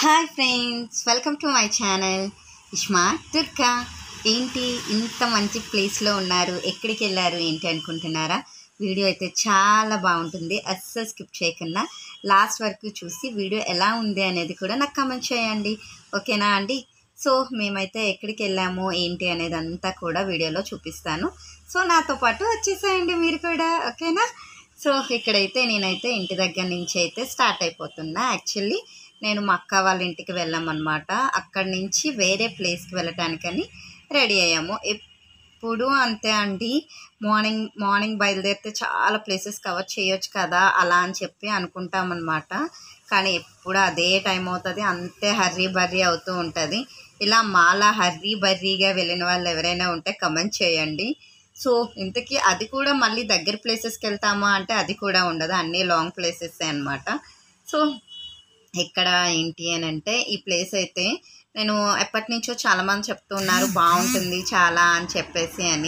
Hi friends welcome to my channel ఇష్మా దుర్గా ఏంటి ఇంత మంచి ప్లేస్లో ఉన్నారు ఎక్కడికి వెళ్ళారు ఏంటి అనుకుంటున్నారా వీడియో అయితే చాలా బాగుంటుంది అస్సలు స్కిప్ చేయకుండా లాస్ట్ వరకు చూసి వీడియో ఎలా ఉంది అనేది కూడా నాకు కమెంట్ చేయండి ఓకేనా అండి సో మేమైతే ఎక్కడికి వెళ్ళాము ఏంటి అనేది అంతా కూడా వీడియోలో చూపిస్తాను సో నాతో పాటు వచ్చేసేయండి మీరు కూడా ఓకేనా సో ఇక్కడైతే నేనైతే ఇంటి దగ్గర నుంచి అయితే స్టార్ట్ అయిపోతున్నా యాక్చువల్లీ నేను మా అక్క వాళ్ళ ఇంటికి వెళ్ళామన్నమాట అక్కడి నుంచి వేరే ప్లేస్కి వెళ్ళటానికని రెడీ అయ్యాము ఎప్పుడు అంతే అండి మార్నింగ్ మార్నింగ్ బయలుదేరితే చాలా ప్లేసెస్ కవర్ చేయొచ్చు కదా అలా అని చెప్పి అనుకుంటామన్నమాట కానీ ఎప్పుడు అదే టైం అవుతుంది అంతే హర్రీ బర్రీ అవుతూ ఉంటుంది ఇలా మాలా హర్రీ బర్రీగా వెళ్ళిన వాళ్ళు ఎవరైనా ఉంటే కమెంట్ చేయండి సో ఇంతకీ అది కూడా మళ్ళీ దగ్గర ప్లేసెస్కి వెళ్తామా అంటే అది కూడా ఉండదు అన్నీ లాంగ్ ప్లేసెస్ అనమాట సో ఎక్కడ ఏంటి అని అంటే ఈ ప్లేస్ అయితే నేను ఎప్పటి నుంచో చాలామంది చెప్తున్నారు బాగుంటుంది చాలా అని చెప్పేసి అని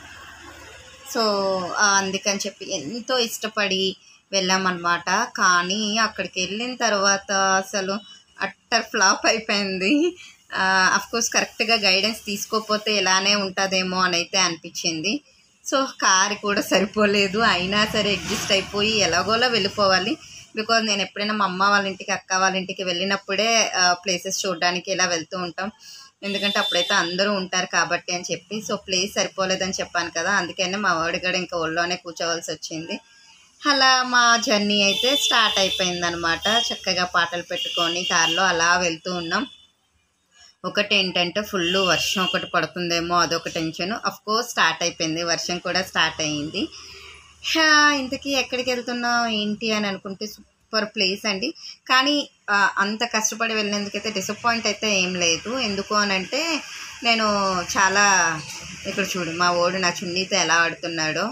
సో ఆ, అందుకని చెప్పి ఎంతో ఇష్టపడి వెళ్ళామన్నమాట కానీ అక్కడికి వెళ్ళిన తర్వాత అసలు అట్టర్ ఫ్లాప్ అయిపోయింది కోర్స్ కరెక్ట్గా గైడెన్స్ తీసుకోకపోతే ఇలానే ఉంటుందేమో అని అయితే అనిపించింది సో కార్ కూడా సరిపోలేదు అయినా సరే అడ్జస్ట్ అయిపోయి ఎలాగోలా వెళ్ళిపోవాలి బికాజ్ నేను ఎప్పుడైనా మా అమ్మ వాళ్ళ ఇంటికి అక్క వాళ్ళ ఇంటికి వెళ్ళినప్పుడే ప్లేసెస్ చూడడానికి ఇలా వెళ్తూ ఉంటాం ఎందుకంటే అప్పుడైతే అందరూ ఉంటారు కాబట్టి అని చెప్పి సో ప్లేస్ సరిపోలేదని చెప్పాను కదా అందుకనే మా వాడి కూడా ఇంకా ఒళ్ళోనే కూర్చోవలసి వచ్చింది అలా మా జర్నీ అయితే స్టార్ట్ అయిపోయింది అనమాట చక్కగా పాటలు పెట్టుకొని కార్లో అలా వెళ్తూ ఉన్నాం ఒకటి ఏంటంటే ఫుల్ వర్షం ఒకటి పడుతుందేమో అదొక టెన్షన్ అఫ్ కోర్స్ స్టార్ట్ అయిపోయింది వర్షం కూడా స్టార్ట్ అయ్యింది హా, ఇంతకీ ఎక్కడికి వెళ్తున్నాం ఏంటి అని అనుకుంటే సూపర్ ప్లేస్ అండి కానీ ఆ, అంత కష్టపడి వెళ్ళినందుకైతే డిసప్పాయింట్ అయితే ఏం లేదు ఎందుకు అని అంటే నేను చాలా ఇక్కడ చూడు మా ఓడు నా చున్నీతో ఎలా ఆడుతున్నాడో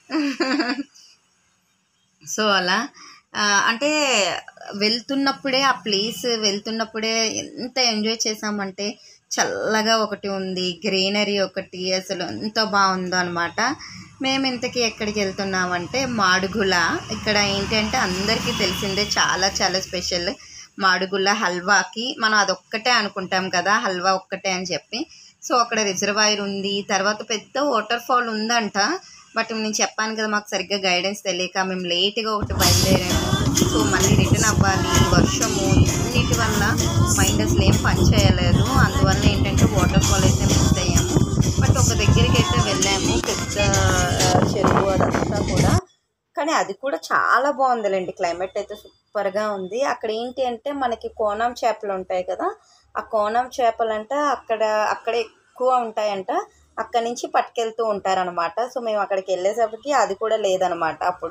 సో అలా ఆ, అంటే వెళ్తున్నప్పుడే ఆ ప్లేస్ వెళ్తున్నప్పుడే ఎంత ఎంజాయ్ చేసామంటే చల్లగా ఒకటి ఉంది గ్రీనరీ ఒకటి అసలు ఎంత బాగుందో అనమాట మేము ఇంతకీ ఎక్కడికి వెళ్తున్నామంటే మాడుగుల ఇక్కడ ఏంటంటే అందరికీ తెలిసిందే చాలా చాలా స్పెషల్ మాడుగుల హల్వాకి మనం అదొక్కటే అనుకుంటాం కదా హల్వా ఒక్కటే అని చెప్పి సో అక్కడ రిజర్వాయర్ ఉంది తర్వాత పెద్ద వాటర్ ఫాల్ ఉందంట బట్ నేను చెప్పాను కదా మాకు సరిగ్గా గైడెన్స్ తెలియక మేము లేట్గా ఒకటి బయలుదేరాము సో మళ్ళీ రిటర్న్ అవ్వాలి వర్షము అన్నిటి వల్ల మైండ్ అసలు ఏం పని చేయలేదు అందువల్ల ఏంటంటే వాటర్ ఫాల్ అయితే మిస్ అయ్యాము బట్ ఒక దగ్గరికి అయితే వెళ్ళాము పెద్ద ఆ, చెరువు అదంతా కూడా కానీ అది కూడా చాలా బాగుందిలేండి క్లైమేట్ అయితే సూపర్గా ఉంది అక్కడ ఏంటి అంటే మనకి కోనం చేపలు ఉంటాయి కదా ఆ కోనం చేపలు అంట అక్కడ అక్కడ ఎక్కువ ఉంటాయంట అక్కడి నుంచి పట్టుకెళ్తూ ఉంటారనమాట సో మేము అక్కడికి వెళ్ళేసరికి అది కూడా లేదనమాట అప్పుడు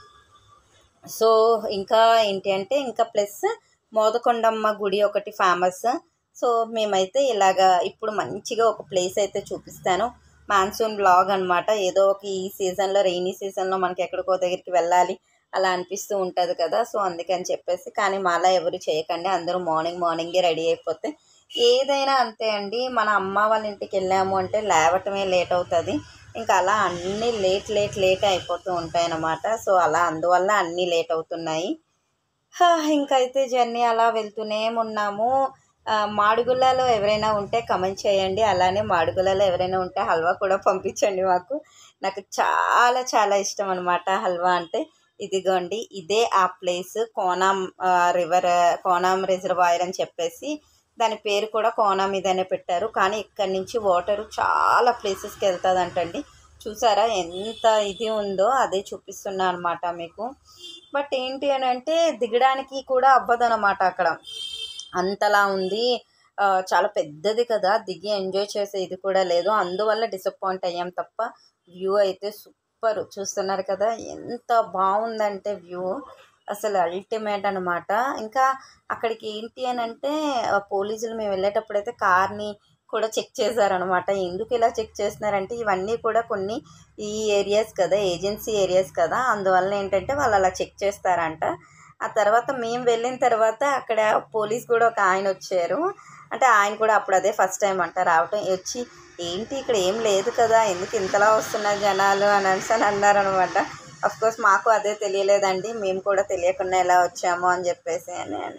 సో ఇంకా ఏంటి అంటే ఇంకా ప్లస్ మోదకొండమ్మ గుడి ఒకటి ఫేమస్ సో మేమైతే ఇలాగా ఇప్పుడు మంచిగా ఒక ప్లేస్ అయితే చూపిస్తాను మాన్సూన్ బ్లాగ్ అనమాట ఏదో ఒక ఈ సీజన్లో రెయినీ సీజన్లో మనకి ఎక్కడికో దగ్గరికి వెళ్ళాలి అలా అనిపిస్తూ ఉంటుంది కదా సో అందుకని చెప్పేసి కానీ మాలా ఎవరు చేయకండి అందరూ మార్నింగ్ మార్నింగే రెడీ అయిపోతే ఏదైనా అంతే అండి మన అమ్మ వాళ్ళ ఇంటికి వెళ్ళాము అంటే లేవటమే లేట్ అవుతుంది ఇంకా అలా అన్నీ లేట్ లేట్ లేట్ అయిపోతూ ఉంటాయి అన్నమాట సో అలా అందువల్ల అన్నీ లేట్ అవుతున్నాయి హా, ఇంకైతే జర్నీ అలా వెళ్తూనే ఉన్నాము ఆ, మాడుగుల్లలో ఎవరైనా ఉంటే కమెంట్ చేయండి అలానే మాడుగుల్లలో ఎవరైనా ఉంటే హల్వా కూడా పంపించండి మాకు నాకు చాలా చాలా ఇష్టం అనమాట హల్వా అంటే ఇదిగోండి ఇదే ఆ ప్లేస్ కోనాం ఆ, రివర్ కోనాం రిజర్వాయర్ అని చెప్పేసి దాని పేరు కూడా కోనా మీదనే పెట్టారు కానీ ఇక్కడి నుంచి వాటర్ చాలా ప్లేసెస్కి వెళ్తుందంటండి చూసారా ఎంత ఇది ఉందో అదే చూపిస్తున్నా అనమాట మీకు బట్ ఏంటి అని అంటే దిగడానికి కూడా అవ్వదనమాట అక్కడ అంతలా ఉంది ఆ, చాలా పెద్దది కదా దిగి ఎంజాయ్ చేసే ఇది కూడా లేదు అందువల్ల డిసప్పాయింట్ అయ్యాం తప్ప వ్యూ అయితే సూపర్ చూస్తున్నారు కదా ఎంత బాగుందంటే వ్యూ అసలు అల్టిమేట్ అనమాట ఇంకా అక్కడికి ఏంటి అని అంటే ఆ, పోలీసులు మేము వెళ్ళేటప్పుడు అయితే కార్ని కూడా చెక్ చేశారనమాట ఎందుకు ఇలా చెక్ చేస్తున్నారంటే ఇవన్నీ కూడా కొన్ని ఈ ఏరియాస్ కదా ఏజెన్సీ ఏరియాస్ కదా అందువల్ల ఏంటంటే వాళ్ళు అలా చెక్ చేస్తారంట ఆ తర్వాత మేము వెళ్ళిన తర్వాత అక్కడ పోలీస్ కూడా ఒక ఆయన వచ్చారు అంటే ఆయన కూడా అప్పుడు అదే ఫస్ట్ టైం అంట రావటం వచ్చి ఏంటి ఇక్కడ ఏం లేదు కదా ఎందుకు ఇంతలా వస్తున్నారు జనాలు అని అనేసి అని అన్నారనమాట కోర్స్ మాకు అదే తెలియలేదండి మేము కూడా తెలియకుండా ఎలా వచ్చాము అని చెప్పేసి అని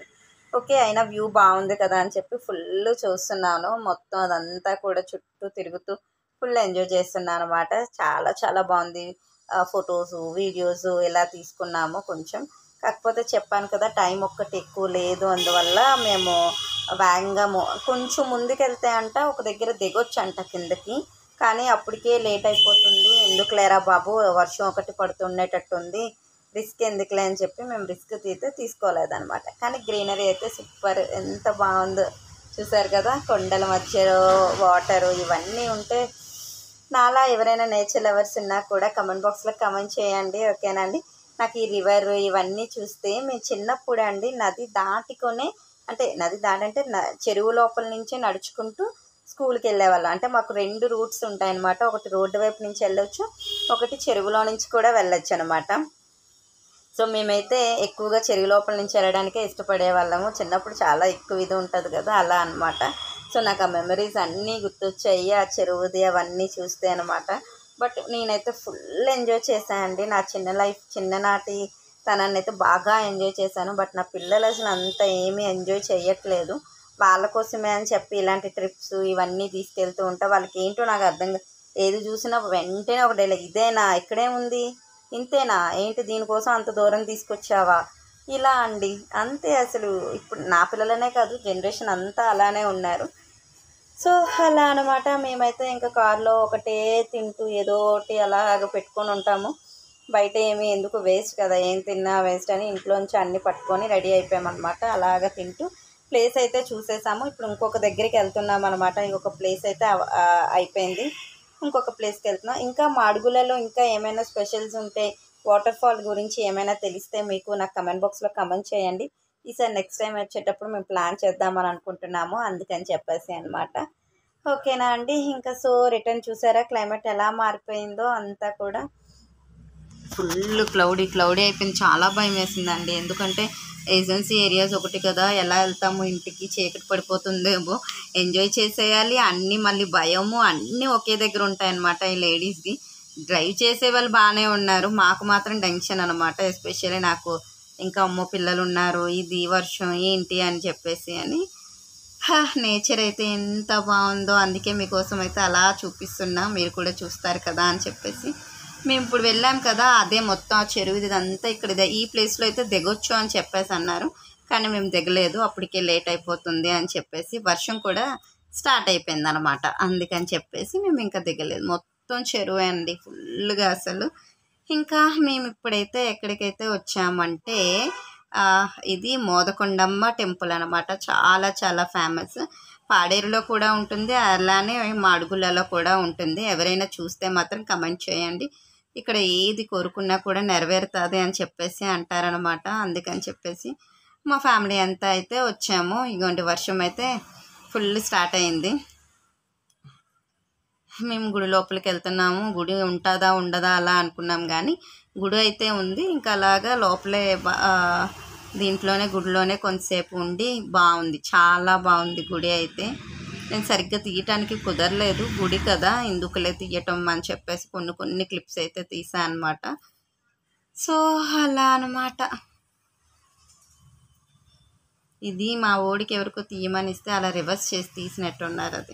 ఓకే అయినా వ్యూ బాగుంది కదా అని చెప్పి ఫుల్ చూస్తున్నాను మొత్తం అదంతా కూడా చుట్టూ తిరుగుతూ ఫుల్ ఎంజాయ్ చేస్తున్నాను అనమాట చాలా చాలా బాగుంది ఫొటోస్ వీడియోస్ ఇలా తీసుకున్నాము కొంచెం కాకపోతే చెప్పాను కదా టైం ఒక్కటి ఎక్కువ లేదు అందువల్ల మేము వేగంగా మొ- కొంచెం ముందుకెళ్తే అంట ఒక దగ్గర దిగొచ్చు అంట కిందకి కానీ అప్పటికే లేట్ అయిపోతుంది ఎందుకు లేరా బాబు వర్షం ఒకటి పడుతుండేటట్టుంది రిస్క్ ఎందుకులే అని చెప్పి మేము రిస్క్ తీస్తే తీసుకోలేదన్నమాట కానీ గ్రీనరీ అయితే సూపర్ ఎంత బాగుందో చూసారు కదా కొండల మధ్యలో వాటర్ ఇవన్నీ ఉంటే నాలా ఎవరైనా నేచర్ లవర్స్ ఉన్నా కూడా కమెంట్ బాక్స్లో కమెంట్ చేయండి ఓకేనా అండి నాకు ఈ రివర్ ఇవన్నీ చూస్తే మేము చిన్నప్పుడు అండి నది దాటుకొనే అంటే నది దాటంటే న- చెరువు లోపల నుంచే నడుచుకుంటూ స్కూల్కి వెళ్ళేవాళ్ళం అంటే మాకు రెండు రూట్స్ ఉంటాయన్నమాట ఒకటి రోడ్డు వైపు నుంచి వెళ్ళొచ్చు ఒకటి చెరువులో నుంచి కూడా వెళ్ళొచ్చు అనమాట సో మేమైతే ఎక్కువగా చెరువు లోపల నుంచి వెళ్ళడానికే ఇష్టపడే వాళ్ళము చిన్నప్పుడు చాలా ఎక్కువ ఇది ఉంటుంది కదా అలా అన్నమాట సో నాకు ఆ మెమరీస్ అన్నీ గుర్తొచ్చాయి ఆ చెరువుది అవన్నీ చూస్తే అనమాట బట్ నేనైతే ఫుల్ ఎంజాయ్ చేశాను అండి నా చిన్న లైఫ్ చిన్ననాటి తనాన్ని అయితే బాగా ఎంజాయ్ చేశాను బట్ నా పిల్లలు అసలు అంత ఏమీ ఎంజాయ్ చేయట్లేదు వాళ్ళ కోసమే అని చెప్పి ఇలాంటి ట్రిప్స్ ఇవన్నీ తీసుకెళ్తూ ఉంటా వాళ్ళకి ఏంటో నాకు అర్థం కా- ఏది చూసినా వెంటనే ఒక డైలాగ్ ఇదేనా ఇక్కడే ఉంది ఇంతేనా ఏంటి దీనికోసం అంత దూరం తీసుకొచ్చావా ఇలా అండి అంతే అసలు ఇప్పుడు నా పిల్లలనే కాదు జనరేషన్ అంతా అలానే ఉన్నారు సో అలా అనమాట మేమైతే ఇంకా కార్లో ఒకటే తింటూ ఏదో ఒకటి అలాగ పెట్టుకొని ఉంటాము బయట ఏమి ఎందుకు వేస్ట్ కదా ఏం తిన్నా వేస్ట్ అని ఇంట్లోంచి అన్ని పట్టుకొని రెడీ అయిపోయామన్నమాట అలాగ తింటూ ప్లేస్ అయితే చూసేసాము ఇప్పుడు ఇంకొక దగ్గరికి వెళ్తున్నాం అనమాట ఇంకొక ప్లేస్ అయితే అవ- ఆ, అయిపోయింది ఇంకొక ప్లేస్కి వెళ్తున్నాం ఇంకా మాడుగులలో ఇంకా ఏమైనా స్పెషల్స్ ఉంటే వాటర్ ఫాల్ గురించి ఏమైనా తెలిస్తే మీకు నాకు కమెంట్ బాక్స్లో కమెంట్ చేయండి ఈసారి నెక్స్ట్ టైం వచ్చేటప్పుడు మేము ప్లాన్ చేద్దామని అనుకుంటున్నాము అందుకని చెప్పేసి అనమాట ఓకేనా అండి ఇంకా సో రిటర్న్ చూసారా క్లైమేట్ ఎలా మారిపోయిందో అంతా కూడా ఫుల్ క్లౌడీ క్లౌడీ అయిపోయింది చాలా భయం వేసిందండి ఎందుకంటే ఏజెన్సీ ఏరియాస్ ఒకటి కదా ఎలా వెళ్తాము ఇంటికి చీకటి పడిపోతుందేమో ఎంజాయ్ చేసేయాలి అన్నీ మళ్ళీ భయము అన్నీ ఒకే దగ్గర ఉంటాయన్నమాట ఈ లేడీస్కి డ్రైవ్ చేసే వాళ్ళు బాగానే ఉన్నారు మాకు మాత్రం టెన్షన్ అనమాట ఎస్పెషల్లీ నాకు ఇంకా అమ్మో పిల్లలు ఉన్నారు ఇది వర్షం ఏంటి అని చెప్పేసి అని నేచర్ అయితే ఎంత బాగుందో అందుకే మీకోసం అయితే అలా చూపిస్తున్నా మీరు కూడా చూస్తారు కదా అని చెప్పేసి మేము ఇప్పుడు వెళ్ళాం కదా అదే మొత్తం ఆ చెరువు ఇదంతా ఇక్కడ ఇదే ఈ ప్లేస్లో అయితే దిగొచ్చు అని చెప్పేసి అన్నారు కానీ మేము దిగలేదు అప్పటికే లేట్ అయిపోతుంది అని చెప్పేసి వర్షం కూడా స్టార్ట్ అయిపోయింది అనమాట అందుకని చెప్పేసి మేము ఇంకా దిగలేదు మొత్తం చెరువే అండి ఫుల్గా అసలు ఇంకా మేము ఇప్పుడైతే ఎక్కడికైతే వచ్చామంటే ఆ, ఇది మోదకొండమ్మ టెంపుల్ అనమాట చాలా చాలా ఫేమస్ పాడేరులో కూడా ఉంటుంది అలానే మాడుగులలో కూడా ఉంటుంది ఎవరైనా చూస్తే మాత్రం కమెంట్ చేయండి ఇక్కడ ఏది కోరుకున్నా కూడా నెరవేరుతుంది అని చెప్పేసి అంటారనమాట అందుకని చెప్పేసి మా ఫ్యామిలీ అంతా అయితే వచ్చాము ఇగోండి వర్షం అయితే ఫుల్ స్టార్ట్ అయింది మేము గుడి లోపలికి వెళ్తున్నాము గుడి ఉంటుందా ఉండదా అలా అనుకున్నాం కానీ గుడి అయితే ఉంది ఇంకా అలాగా లోపలే బా- ఆ, దీంట్లోనే గుడిలోనే కొంతసేపు ఉండి బాగుంది చాలా బాగుంది గుడి అయితే నేను సరిగ్గా తీయటానికి కుదరలేదు గుడి కదా ఎందుకులే తీయటం అని చెప్పేసి కొన్ని కొన్ని క్లిప్స్ అయితే తీసా అనమాట సో అలా అనమాట ఇది మా ఓడికి ఎవరికో తీయమని ఇస్తే అలా రివర్స్ చేసి తీసినట్టున్నారు అది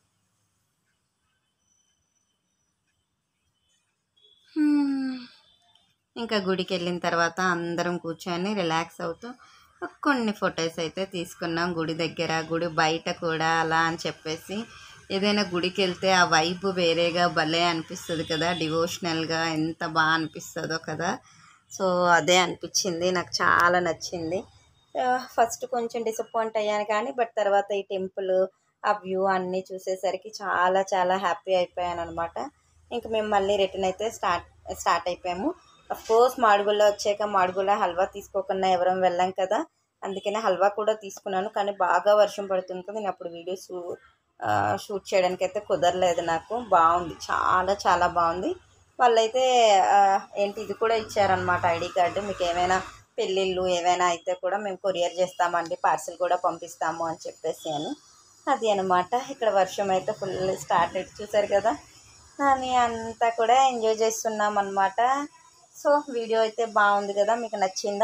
హ్మ్. ఇంకా గుడికి వెళ్ళిన తర్వాత అందరం కూర్చొని రిలాక్స్ అవుతూ కొన్ని ఫొటోస్ అయితే తీసుకున్నాం గుడి దగ్గర గుడి బయట కూడా అలా అని చెప్పేసి ఏదైనా గుడికి వెళ్తే ఆ వైబ్ వేరేగా భలే అనిపిస్తుంది కదా డివోషనల్గా ఎంత బాగా అనిపిస్తుందో కదా సో అదే అనిపించింది నాకు చాలా నచ్చింది ఫస్ట్ కొంచెం డిసప్పాయింట్ అయ్యాను కానీ బట్ తర్వాత ఈ టెంపుల్ ఆ వ్యూ అన్నీ చూసేసరికి చాలా చాలా హ్యాపీ అయిపోయాను అనమాట ఇంక మేము మళ్ళీ రిటర్న్ అయితే స్టార్ట్ స్టార్ట్ అయిపోయాము అఫ్ కోర్స్ మాడుగుల్లో వచ్చాక మాడుగుల హల్వా తీసుకోకుండా ఎవరం వెళ్ళాం కదా అందుకనే హల్వా కూడా తీసుకున్నాను కానీ బాగా వర్షం పడుతుంది కదా నేను అప్పుడు వీడియోస్ షూట్ చేయడానికి అయితే కుదరలేదు నాకు బాగుంది చాలా చాలా బాగుంది వాళ్ళైతే ఆ, ఏంటి ఇది కూడా ఇచ్చారనమాట ఐడి కార్డు మీకు ఏమైనా పెళ్ళిళ్ళు ఏవైనా అయితే కూడా మేము కొరియర్ చేస్తామండి పార్సిల్ కూడా పంపిస్తాము అని చెప్పేసి అని అది అనమాట ఇక్కడ వర్షం అయితే ఫుల్ స్టార్ట్ అయ్యి చూసారు కదా అని అంతా కూడా ఎంజాయ్ చేస్తున్నాం అనమాట సో వీడియో అయితే బాగుంది కదా మీకు నచ్చిందా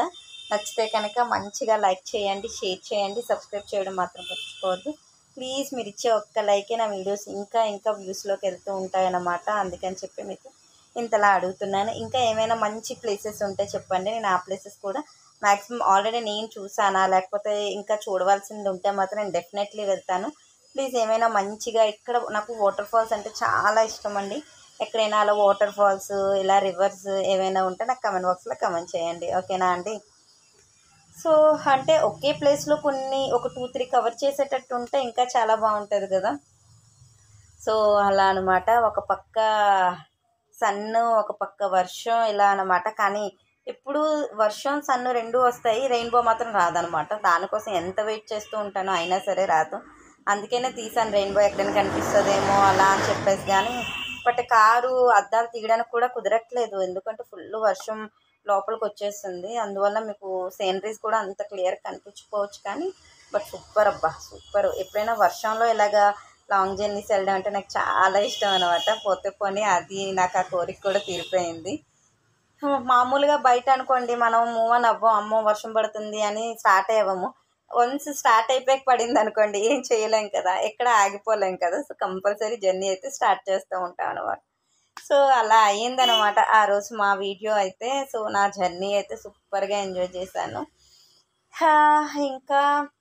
నచ్చితే కనుక మంచిగా లైక్ చేయండి షేర్ చేయండి సబ్స్క్రైబ్ చేయడం మాత్రం మర్చిపోవద్దు ప్లీజ్ మీరు ఇచ్చే ఒక్క లైకే నా వీడియోస్ ఇంకా ఇంకా వ్యూస్లోకి వెళ్తూ ఉంటాయన్నమాట అందుకని చెప్పి మీకు ఇంతలా అడుగుతున్నాను ఇంకా ఏమైనా మంచి ప్లేసెస్ ఉంటే చెప్పండి నేను ఆ ప్లేసెస్ కూడా మ్యాక్సిమం ఆల్రెడీ నేను చూసానా లేకపోతే ఇంకా చూడవలసింది ఉంటే మాత్రం నేను డెఫినెట్లీ వెళ్తాను ప్లీజ్ ఏమైనా మంచిగా ఇక్కడ నాకు వాటర్ ఫాల్స్ అంటే చాలా ఇష్టం అండి ఎక్కడైనా అలా వాటర్ ఫాల్స్ ఇలా రివర్స్ ఏమైనా ఉంటే నాకు కమెంట్ బాక్స్లో కమెంట్ చేయండి ఓకేనా అండి సో అంటే ఒకే ప్లేస్లో కొన్ని ఒక టూ త్రీ కవర్ చేసేటట్టు ఉంటే ఇంకా చాలా బాగుంటుంది కదా సో అలా అనమాట ఒక పక్క సన్ను ఒక పక్క వర్షం ఇలా అనమాట కానీ ఎప్పుడు వర్షం సన్ను రెండు వస్తాయి రెయిన్బో మాత్రం రాదనమాట దానికోసం ఎంత వెయిట్ చేస్తూ ఉంటానో అయినా సరే రాదు అందుకనే తీసాను రెయిన్బో ఎక్కడైనా కనిపిస్తుందేమో అలా అని చెప్పేసి కానీ బట్ కారు అద్దాలు తీయడానికి కూడా కుదరట్లేదు ఎందుకంటే ఫుల్ వర్షం లోపలికి వచ్చేస్తుంది అందువల్ల మీకు సీనరీస్ కూడా అంత క్లియర్ కనిపించుకోవచ్చు కానీ బట్ సూపర్ అబ్బా సూపర్ ఎప్పుడైనా వర్షంలో ఇలాగా లాంగ్ జర్నీస్ వెళ్ళడం అంటే నాకు చాలా ఇష్టం అనమాట పోతే పోనీ అది నాకు ఆ కోరిక కూడా తీరిపోయింది మామూలుగా బయట అనుకోండి మనం మూవ్ అని అవ్వం అమ్మో వర్షం పడుతుంది అని స్టార్ట్ అయ్యాము వన్స్ స్టార్ట్ అయిపోయాక పడింది అనుకోండి ఏం చేయలేం కదా ఎక్కడ ఆగిపోలేం కదా సో కంపల్సరీ జర్నీ అయితే స్టార్ట్ చేస్తూ ఉంటాం అనమాట సో అలా అయ్యిందనమాట ఆ రోజు మా వీడియో అయితే సో నా జర్నీ అయితే సూపర్గా ఎంజాయ్ చేశాను హా, ఇంకా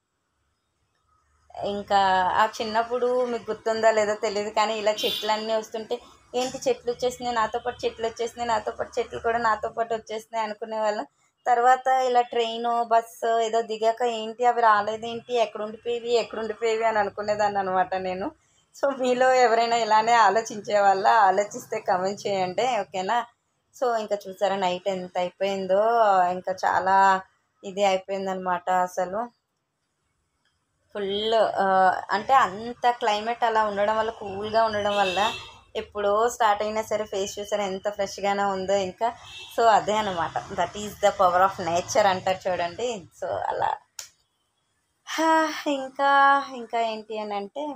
ఇంకా ఆ చిన్నప్పుడు మీకు గుర్తుందా లేదో తెలియదు కానీ ఇలా చెట్లన్నీ వస్తుంటే ఏంటి చెట్లు వచ్చేసినాయి నాతో పాటు చెట్లు వచ్చేసినాయి నాతో పాటు చెట్లు కూడా నాతో పాటు వచ్చేసినాయి అనుకునే వాళ్ళం తర్వాత ఇలా ట్రైన్ బస్సు ఏదో దిగాక ఏంటి అవి రాలేదేంటి ఎక్కడ ఉండిపోయేవి ఎక్కడ ఉండిపోయేవి అని అనుకునేదాన్ని అనమాట నేను సో మీలో ఎవరైనా ఇలానే ఆలోచించే వాళ్ళ ఆలోచిస్తే కమెంట్ చేయండి ఓకేనా సో ఇంకా చూసారా నైట్ ఎంత అయిపోయిందో ఇంకా చాలా ఇది అయిపోయిందనమాట అసలు ఫుల్ అంటే అంత క్లైమేట్ అలా ఉండడం వల్ల కూల్గా ఉండడం వల్ల ఎప్పుడో స్టార్ట్ అయినా సరే ఫేస్ చూసారా ఎంత ఫ్రెష్గానే ఉందో ఇంకా సో అదే అనమాట that is the power of nature అంటారు చూడండి సో అలా హా, ఇంకా ఇంకా ఏంటి అని అంటే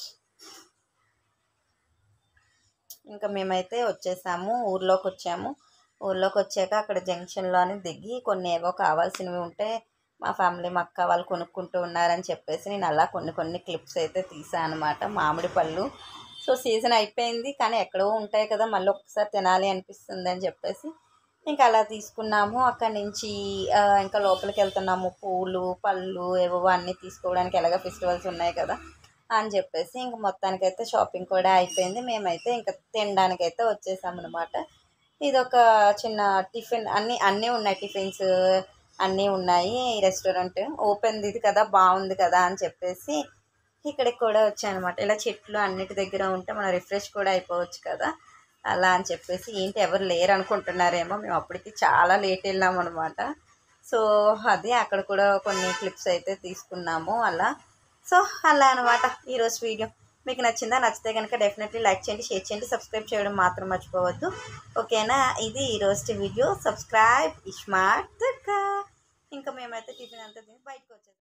ఇంకా మేమైతే వచ్చేసాము ఊర్లోకి వచ్చాము ఊర్లోకి వచ్చాక అక్కడ జంక్షన్లోని దిగి కొన్ని ఏవో కావాల్సినవి ఉంటే మా ఫ్యామిలీ మా అక్క వాళ్ళు కొనుక్కుంటూ ఉన్నారని చెప్పేసి నేను అలా కొన్ని కొన్ని క్లిప్స్ అయితే తీసాను అనమాట మామిడి పళ్ళు సో సీజన్ అయిపోయింది కానీ ఎక్కడో ఉంటాయి కదా మళ్ళీ ఒక్కసారి తినాలి అనిపిస్తుంది అని చెప్పేసి ఇంకా అలా తీసుకున్నాము అక్కడి నుంచి ఆ, ఇంకా లోపలికి వెళ్తున్నాము పూలు పళ్ళు ఏవో అన్నీ తీసుకోవడానికి ఎలాగ ఫెస్టివల్స్ ఉన్నాయి కదా అని చెప్పేసి ఇంక మొత్తానికైతే షాపింగ్ కూడా అయిపోయింది మేమైతే ఇంకా తినడానికైతే వచ్చేసామన్నమాట ఇది ఒక చిన్న టిఫిన్ అన్నీ అన్నీ ఉన్నాయి టిఫిన్స్ అన్నీ ఉన్నాయి ఈ రెస్టారెంట్ ఓపెన్ ఇది కదా బాగుంది కదా అని చెప్పేసి ఇక్కడికి కూడా వచ్చానమాట ఇలా చెట్లు అన్నిటి దగ్గర ఉంటే మనం రిఫ్రెష్ కూడా అయిపోవచ్చు కదా అలా అని చెప్పేసి ఏంటి ఎవరు లేరు అనుకుంటున్నారేమో మేము అప్పటికి చాలా లేట్ వెళ్ళాము అనమాట సో అది అక్కడ కూడా కొన్ని క్లిప్స్ అయితే తీసుకున్నాము అలా సో అలా అనమాట ఈరోజు వీడియో మీకు నచ్చిందా నచ్చితే కనుక డెఫినెట్లీ లైక్ చేయండి షేర్ చేయండి సబ్స్క్రైబ్ చేయడం మాత్రం మర్చిపోవద్దు ఓకేనా ఇది ఈరోజు వీడియో సబ్స్క్రైబ్ ఇస్మార్ట్ ఇంకా మేమైతే టిఫిన్ అంతా తిని బయటకు వచ్చేది